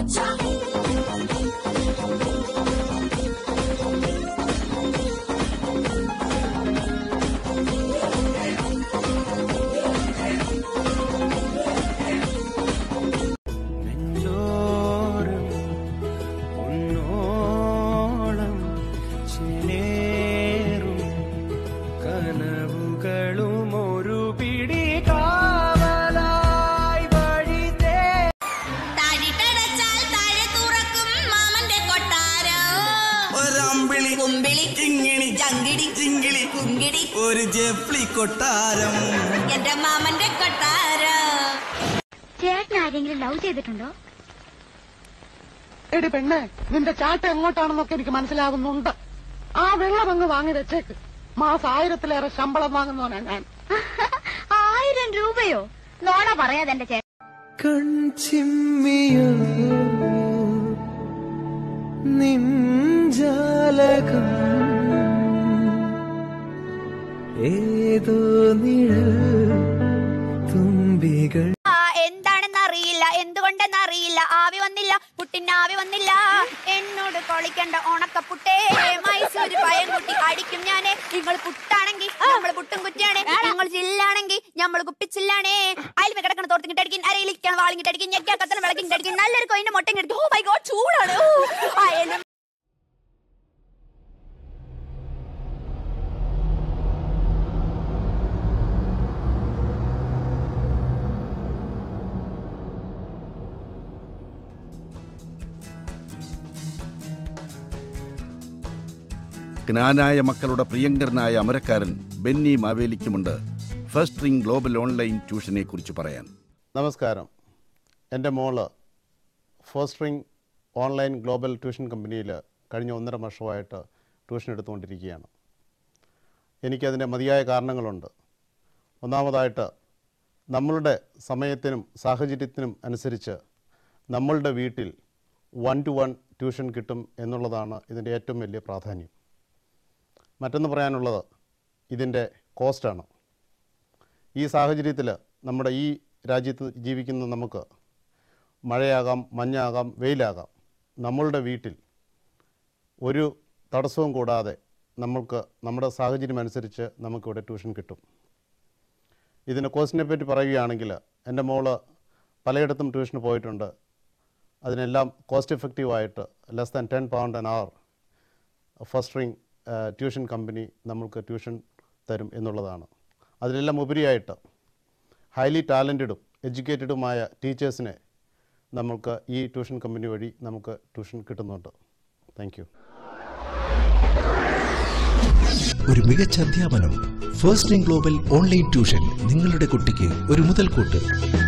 നെഞ്ചോരം ഒന്നോളം ചേരും കനവുകളും ഒരു പിടി കാവലായി വഴി തേ താഴിട്ടടച്ചാൽ താഴെ തുറക്കും മാമന്റെ കൊട്ടാരം ഒരമ്പിളി കുമ്പിളി ചിങ്ങിണി ചങ്കിടി ചിങ്കിളി കുങ്കിടി ഒരു ജെഫ്ലി കൊട്ടാരം എന്റെ മാമന്റെ കൊട്ടാരം ചേട്ടൻ ആരെങ്കിലും ലവ് ചെയ്തിട്ടുണ്ടോ എടി പെണ്ണെ നിന്റെ ചാട്ട എങ്ങോട്ടാണെന്നൊക്കെ എനിക്ക് മനസ്സിലാകുന്നുണ്ട് ആ വെള്ളം അങ്ങ് വാങ്ങി വെച്ചേക്ക് മാസം ആയിരത്തിലേറെ ശമ്പളം വാങ്ങുന്നവനാ ഞാൻ ആയിരം രൂപയോ നോണ പറയാതെ എന്റെ ചേട്ടൻ കൺചിമ്മിയോ നിഞ്ചാലകം ഏതോ നിഴൽ തുമ്പികൾ ആ എന്താണെന്ന് അറിയില്ല എന്തുകൊണ്ടെന്ന് അറിയില്ല ആവി വന്നില്ല പുട്ടിന് ആവി വന്നില്ല എന്നോട് കൊളിക്കണ്ട ഉണക്കപ്പുട്ടേ മൈസൂര് പയം കുട്ടി അടിക്കും ഞാനേ നിങ്ങൾ പുട്ടാണെങ്കിൽ നമ്മൾ പുട്ടും കുറ്റിയാണ് നിങ്ങൾ ജില്ലാണെങ്കിൽ നമ്മൾ കുപ്പിച്ചില്ലാണേ അതിൽ കിടക്കണ തോർത്തിങ്ങിട്ട് അടിക്കും അരയിലിരിക്കണം വാളിങ്ങിട്ട് അടിക്കും ഞെക്കിയാ കത്തന വിളക്കിങ്ങിട്ട് അടിക്കും നല്ലൊരു കൊയിന്റെ മുട്ട അടിക്കും ഓ മൈ ഗോഡ് ചൂടാണ് ഓ, ആ, എന്നെ ജ്ഞാനായ മക്കളുടെ പ്രിയങ്കരനായ അമരക്കാരൻ ബെന്നി മാവേലിക്കുമുണ്ട് ഫസ്റ്റ് റിംഗ് ഗ്ലോബൽ ഓൺലൈൻ ട്യൂഷനെ കുറിച്ച് പറയാൻ നമസ്കാരം എൻ്റെ മോള് ഫോസ്റ്ററിങ് ഓൺലൈൻ ഗ്ലോബൽ ട്യൂഷൻ കമ്പനിയിൽ കഴിഞ്ഞ ഒന്നര വർഷമായിട്ട് ട്യൂഷൻ എടുത്തുകൊണ്ടിരിക്കുകയാണ് എനിക്കതിൻ്റെ മതിയായ കാരണങ്ങളുണ്ട് ഒന്നാമതായിട്ട് നമ്മളുടെ സമയത്തിനും സാഹചര്യത്തിനും അനുസരിച്ച് നമ്മളുടെ വീട്ടിൽ വൺ ടു വൺ ട്യൂഷൻ കിട്ടും എന്നുള്ളതാണ് ഇതിൻ്റെ ഏറ്റവും വലിയ പ്രാധാന്യം മറ്റൊന്ന് പറയാനുള്ളത് ഇതിൻ്റെ കോസ്റ്റാണ് ഈ സാഹചര്യത്തിൽ നമ്മുടെ ഈ രാജ്യത്ത് ജീവിക്കുന്ന നമുക്ക് മഴയാകാം മഞ്ഞാകാം വെയിലാകാം നമ്മളുടെ വീട്ടിൽ ഒരു തടസ്സവും കൂടാതെ നമ്മൾക്ക് നമ്മുടെ സാഹചര്യം അനുസരിച്ച് നമുക്കിവിടെ ട്യൂഷൻ കിട്ടും ഇതിൻ്റെ കോസ്റ്റിനെ പറ്റി പറയുകയാണെങ്കിൽ എൻ്റെ മോള് പലയിടത്തും ട്യൂഷന് പോയിട്ടുണ്ട് അതിനെല്ലാം കോസ്റ്റ് എഫക്റ്റീവായിട്ട് less than ten pound an hour first ring tuition company നമ്മൾക്ക് ട്യൂഷൻ തരും എന്നുള്ളതാണ് അതിലെല്ലാം ഉപരിയായിട്ട് ഹൈലി ടാലൻറ്റഡും എഡ്യൂക്കേറ്റഡുമായ ടീച്ചേഴ്സിനെ നമുക്ക് ഈ ട്യൂഷൻ കമ്പനി വഴി നമുക്ക് ട്യൂഷൻ കിട്ടുന്നുണ്ട് താങ്ക് യു ഒരു മികച്ച അധ്യാപനം first in global online tuition നിങ്ങളുടെ കുട്ടിക്ക് ഒരു മുതൽക്കൂട്ട്